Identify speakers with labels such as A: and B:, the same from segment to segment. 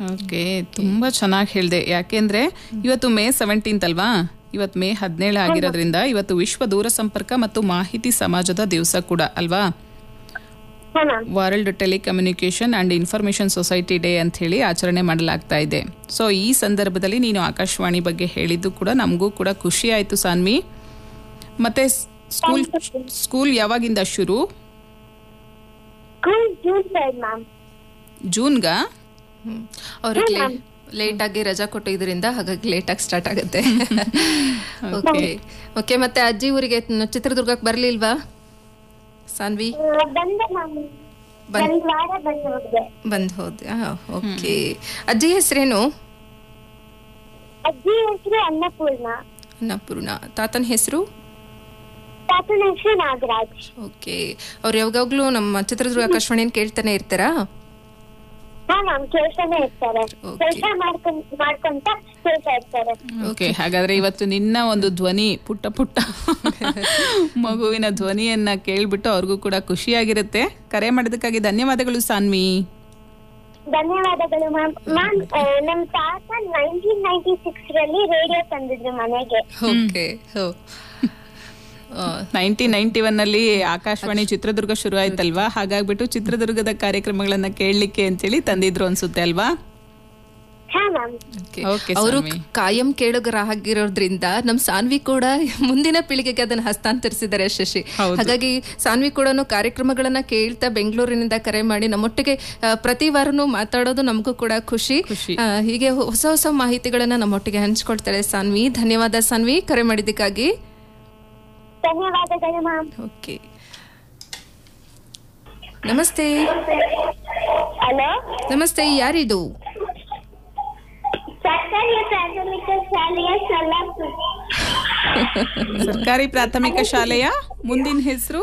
A: Okay ತುಂಬಾ ಚೆನ್ನಾಗಿ ಹೇಳಿದೆ ಯಾಕೆಂದ್ರೆ ಇವತ್ತು ಮೇ ಸೆವೆಂಟೀನ್ತ್ ಅಲ್ವಾ ಇವತ್ತು ಮೇ ಹದಿನೇಳು ಆಗಿರೋದ್ರಿಂದ ಇವತ್ತು ವಿಶ್ವ ದೂರ ಸಂಪರ್ಕ ಮತ್ತು ಮಾಹಿತಿ ಸಮಾಜದ ದಿವಸ ಕೂಡ ಅಲ್ವಾ
B: ಹಾ ma'am
A: world telecommunication and information society day ಅಂತ ಹೇಳಿ ಆಚರಣೆ ಮಾಡಲಾಗ್ತಾ ಇದೆ ಸೊ ಈ ಸಂದರ್ಭದಲ್ಲಿ ನೀನು ಆಕಾಶವಾಣಿ ಬಗ್ಗೆ ಹೇಳಿದ್ದು ಕೂಡ ನಮಗೂ ಕೂಡ ಖುಷಿ ಆಯಿತು ಸಾನ್ವಿ ಮತ್ತೆ ಸ್- ಸ್ಕೂಲ್ ಸ್ಕೂಲ್ ಯಾವಾಗಿಂದ ಶುರು
B: ಸ್ಕೂಲ್ ಜೂನ್ ಸೈಡ್ ಮ್ಯಾಮ್
A: ಜೂನ್ಗಾ
C: ಅವ್ರಿಗೆ ಲೇಟ್ ಆಗಿ ರಜಾ ಕೊಟ್ಟಿದ್ರಿಂದ ಹಾಗಾಗಿ ಲೇಟ್ ಆಗಿ ಸ್ಟಾರ್ಟ್ ಆಗುತ್ತೆ ಓಕೆ ಓಕೆ ಮತ್ತೆ ಅಜ್ಜಿ ಊರಿಗೆ ನ- ಚಿತ್ರದುರ್ಗಕ್ಕೆ ಬರ್ಲಿಲ್ವಾ ಸಾನ್ವಿ
B: ಬಂದೆ ಮ್ಯಾಮ್ ಒಂದ್ ವಾರ ಬಂದು ಹೋಗಿದೆ
C: ಬಂದ್ ಹೋದ್ಯಾ ಓಕೆ ಅಜ್ಜಿ ಹೆಸರೇನು
B: ಅಜ್ಜಿ ಹೆಸರು ಅನ್ನಪೂರ್ಣ
C: ಅನ್ನಪೂರ್ಣ ತಾತನ ಹೆಸರು
B: ತಾತನ ಹೆಸರು ನಾಗರಾಜ್
C: ಓಕೆ ಅವ್ರು ಯಾವಾಗಲೂ ನಮ್ಮ ಚಿತ್ರದುರ್ಗ ಆಕಾಶವಾಣಿಯನ್ನು ಕೇಳ್ತಾನೆ ಇರ್ತಾರಾ
B: ಹಾ ಮ್ಯಾಮ್ ಕೇಳ್ತಾನೆ ಇರ್ತಾರೆ
C: Okay.
B: ಕೆಲಸ ಮಾಡ್ಕೊಂಡ್ ಮಾಡ್ಕೊಂತ ಕೇಳ್ತಾ ಇರ್ತಾರೆ
A: ಓಕೆ ಹಾಗಾದ್ರೆ ಇವತ್ತು ನಿನ್ನ ಒಂದು ಧ್ವನಿ ಪುಟ್ಟ ಪುಟ್ಟ ಮಗುವಿನ ಧ್ವನಿಯನ್ನ ಕೇಳ್ಬಿಟ್ಟು ಅವ್ರಿಗೂ ಕೂಡ ಖುಷಿಯಾಗಿರುತ್ತೆ ಕರೆ ಮಾಡೋದಕ್ಕಾಗಿ ಧನ್ಯವಾದಗಳು ಸಾನ್ವಿ
B: ಧನ್ಯವಾದಗಳು ಮ್ಯಾಮ್ ಮ್ಯಾಮ್ ನಮ್ ತಾತ ನೈನ್ಟೀನ್ ನೈನ್ಟಿ ಸಿಕ್ಸ್ ರಲ್ಲಿ ರೇಡಿಯೋ ತಂದಿದ್ರು ಮನೆಗೆ
C: ಓಕೆ ಹೋ
A: ನೈನ್ಟೀನ್ ನೈನ್ಟಿ ಒನ್ ಅಲ್ಲಿ ಆಕಾಶವಾಣಿ ಚಿತ್ರದುರ್ಗ ಶುರು ಆಯ್ತಲ್ವಾ ಹಾಗಾಗ್ಬಿಟ್ಟು ಚಿತ್ರದುರ್ಗದ ಕಾರ್ಯಕ್ರಮಗಳನ್ನ ಕೇಳಲಿಕ್ಕೆ ಅಂತೇಳಿ ತಂದಿದ್ರು ಅನ್ಸುತ್ತೆ ಅಲ್ವಾ
B: ಹಾ ಮ್ಯಾಮ್
A: Okay,
C: ಅವರು
A: ಸಾನ್ವಿ.
C: ಕಾಯಂ ಕೇಳುಗರಾಗಿರೋದ್ರಿಂದ ನಮ್ ಸಾನ್ವಿ ಕೂಡ ಮುಂದಿನ ಪೀಳಿಗೆಗೆ ಅದನ್ನ ಹಸ್ತಾಂತರಿಸಿದ್ದಾರೆ ಶಶಿ
A: ಹೌದು.
C: ಹಾಗಾಗಿ ಸಾನ್ವಿ ಕೂಡ ಕಾರ್ಯಕ್ರಮಗಳನ್ನ ಕೇಳ್ತಾ ಬೆಂಗಳೂರಿನಿಂದ ಕರೆ ಮಾಡಿ ನಮ್ಮೊಟ್ಟಿಗೆ ಆ, ಪ್ರತಿ ವಾರನೂ ಮಾತಾಡೋದು ನಮಗೂ ಕೂಡ ಖುಷಿ
A: ಖುಷಿ.
C: ಆ, ಹೀಗೆ ಹೊಸ ಹೊಸ ಮಾಹಿತಿಗಳನ್ನ ನಮ್ಮೊಟ್ಟಿಗೆ ಹಂಚ್ಕೊಳ್ತಾಳೆ ಸಾನ್ವಿ ಧನ್ಯವಾದ ಸಾನ್ವಿ ಕರೆ ಮಾಡಿದ್ದಕ್ಕಾಗಿ
B: ಧನ್ಯವಾದಗಳು ಮ್ಯಾಮ್
C: ಓಕೆ ನಮಸ್ತೆ
B: ಹಲೋ
C: ನಮಸ್ತೆ ಯಾರಿದು
B: ಸರ್ಕಾರಿ ಪ್ರಾಥಮಿಕ ಶಾಲೆಯ ಸೊಲ್ಲಾಪುರ
A: ಸರ್ಕಾರಿ ಪ್ರಾಥಮಿಕ ಶಾಲೆಯ ಮುಂದಿನ ಹೆಸರು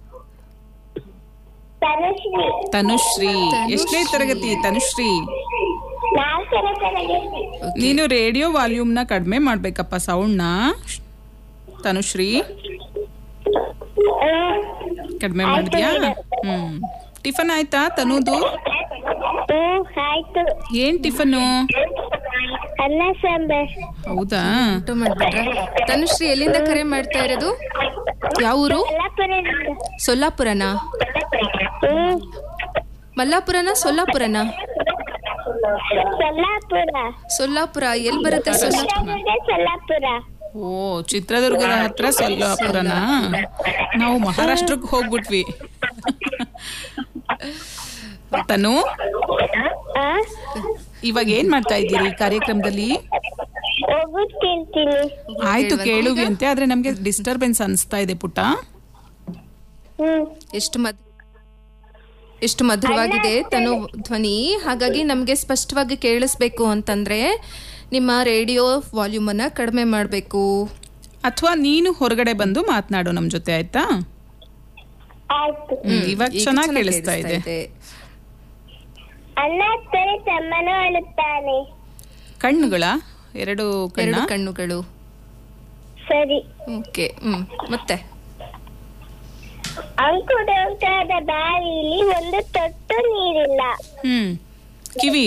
B: ತನುಶ್ರೀ
A: ತನುಶ್ರೀ ಎಷ್ಟನೇ ತರಗತಿ ತನುಶ್ರೀ
B: ನಾಲ್ಕನೇ ತರಗತಿ
A: ನೀನು ರೇಡಿಯೋ ವಾಲ್ಯೂಮ್ನ ಕಡಿಮೆ ಮಾಡ್ಬೇಕಪ್ಪ ಸೌಂಡ್ನ ತನುಶ್ರೀ ಕಡಿಮೆ ಮಾಡಿದ್ಯಾ ಹ್ಮ್ ಟಿಫನ್ ಆಯ್ತಾ ತನುದು
B: ಹ್ಮ್ ಆಯ್ತು
A: ಏನ್ ಟಿಫನ್ನು
B: ಅನ್ನ ಸಾಂಬಾರ್
A: ಹೌದಾ
C: ಊಟ ಮಾಡ್ಬಿಟ್ರ ತನುಶ್ರೀ ಎಲ್ಲಿಂದ ಕರೆ ಮಾಡ್ತಾ ಇರೋದು ಯಾವ ಊರು
B: ಸೊಲ್ಲಾಪುರದಿಂದ
C: ಸೊಲ್ಲಾಪುರನಾ
B: ಹ್ಮ್
C: ಮಲ್ಲಾಪುರನ ಸೊಲ್ಲಾಪುರನ
B: ಸೊಲ್ಲಾಪುರ
C: ಸೊಲ್ಲಾಪುರ ಎಲ್ಲಿ ಬರುತ್ತೆ ಸೊಲ್ಲಾ
B: ಚಿತ್ರದುರ್ಗ ಸೊಲ್ಲಾಪುರ
A: ಓ ಚಿತ್ರದುರ್ಗದ ಹತ್ರ ಸೊಲ್ಲಾಪುರನಾ ನಾವು ಮಹಾರಾಷ್ಟ್ರಕ್ಕೆ ಹೋಗ್ಬಿಟ್ವಿ ತನು
B: ಆ
A: ಇವಾಗ ಏನ್ ಮಾಡ್ತಾ ಇದ್ದೀರಿ ಈ ಕಾರ್ಯಕ್ರಮದಲ್ಲಿ
B: ಹೋಗುದ್ ಕೇಳ್ತೀನಿ
A: ಆಯ್ತು ಕೇಳುವಿ ಅಂತೆ ಆದ್ರೆ ನಮ್ಗೆ ಡಿಸ್ಟರ್ಬೆನ್ಸ್ ಅನಿಸ್ತಾ ಇದೆ ಪುಟ್ಟ
B: ಹ್ಮ್
C: ಎಷ್ಟು ಮದ್ ಎಷ್ಟು ಮಧುರವಾಗಿದೆ ತನು ಧ್ವನಿ ಹಾಗಾಗಿ ನಮಗೆ ಸ್ಪಷ್ಟವಾಗಿ ಕೇಳಿಸ್ಬೇಕು ಅಂತಂದ್ರೆ ನಿಮ್ಮ ರೇಡಿಯೋ ವಾಲ್ಯೂಮ್ ಅನ್ನ ಕಡಿಮೆ ಮಾಡಬೇಕು
A: ಅಥವಾ ನೀನು ಹೊರಗಡೆ ಬಂದು ಮಾತನಾಡು ನಮ್ ಜೊತೆ ಆಯ್ತಾ
B: ಆಯ್ತು
A: ಇವಾಗ ಚೆನ್ನಾಗಿ ಕೇಳಿಸ್ತಾ ಇದೆ
B: ಅನ್ನ ಹತ್ತರೆ ತಮ್ಮನು ಅಳುತ್ತಾನೆ
A: ಕಣ್ಣುಗಳ ಎರಡು ಕಣ್ಣ
C: ಎರಡು ಕಣ್ಣುಗಳು
B: ಸರಿ
C: ಓಕೆ ಹ್ಮ್ ಮತ್ತೆ
B: ಅಂಕುಡೊಂಕಾದ ಬಾವಿಲಿ ಒಂದು ತೊಟ್ಟು ನೀರಿಲ್ಲ
A: ಹ್ಮ್ ಕಿವಿ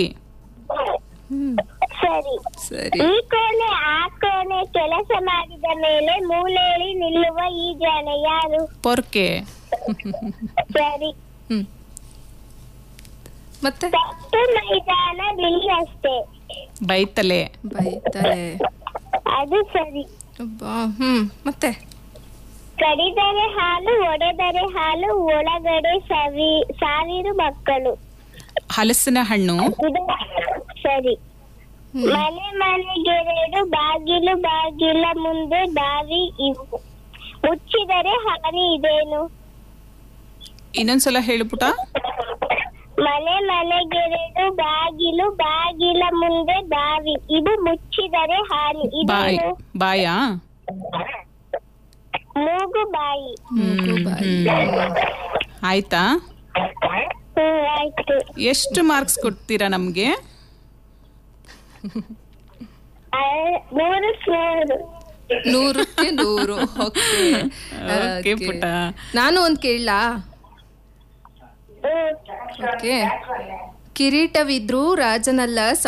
B: ಸರಿ
C: ಸರಿ
B: ಈ ಕೋಣೆ ಆ ಕೋಣೆ ಕೆಲಸ ಮಾಡಿದ ಮೇಲೆ ಮೂಲೆಯಲ್ಲಿ ನಿಲ್ಲುವ ಈ ಜಾಣ ಯಾರು
A: ಪೊರ್ಕೆ
B: ಸರಿ
C: ಹ್ಮ್ ಮತ್ತೆ
B: ತಪ್ಪು ಮೈದಾನ ಬಿಳಿ ಅಷ್ಟೇ
A: ಬೈತಲೆ
C: ಬೈತಾರೆ
B: ಅದು ಸರಿ
C: ಅಬ್ಬಾ, ಹ್ಮ್ ಮತ್ತೆ
B: ಕಡಿದರೆ ಹಾಲು ಒಡೆದರೆ ಹಾಲು ಒಳಗಡೆ ಸವಿ ಸಾವಿರ ಮಕ್ಕಳು
A: ಹಲಸಿನ ಹಣ್ಣು
B: ಇದು ಸರಿ ಮನೆ ಮನೆಗೆರಡು ಬಾಗಿಲು ಬಾಗಿಲ ಮುಂದೆ ಬಾವಿ ಇವು ಮುಚ್ಚಿದರೆ ಹಾನಿ ಇದೇನು
A: ಇನ್ನೊಂದ್ಸಲ ಹೇಳು ಪುಟ
B: ಮನೆ ಮನೆಗೆರಡು ಬಾಗಿಲು ಬಾಗಿಲ ಮುಂದೆ ಬಾವಿ ಇದು ಮುಚ್ಚಿದರೆ ಹಾನಿ
A: ಬಾಯ್
B: ಇದೇನು
A: ಬಾಯಾ
B: ಮೂಗು ಬಾಯಿ
C: ಮೂಗು ಬಾಯಿ.
A: ಆಯ್ತಾ
B: ಹ್ಮ್ ಆಯ್ತು
A: ಎಷ್ಟು ಮಾರ್ಕ್ಸ್ ಕೊಡ್ತೀರಾ ನಮ್ಗೆ
B: ಆ, ಮೂರು ನೂರು
C: ನೂರಕ್ಕೆ ನೂರು ಓಕೆ
A: ಓಕೆ ಪುಟ
C: ನಾನು ಒಂದ್ ಕೇಳಲಾ
B: ಹ್ಮ್
C: ಓಕೆ ಕಿರೀಟವಿದ್ರು ರಾಜನಲ್ಲ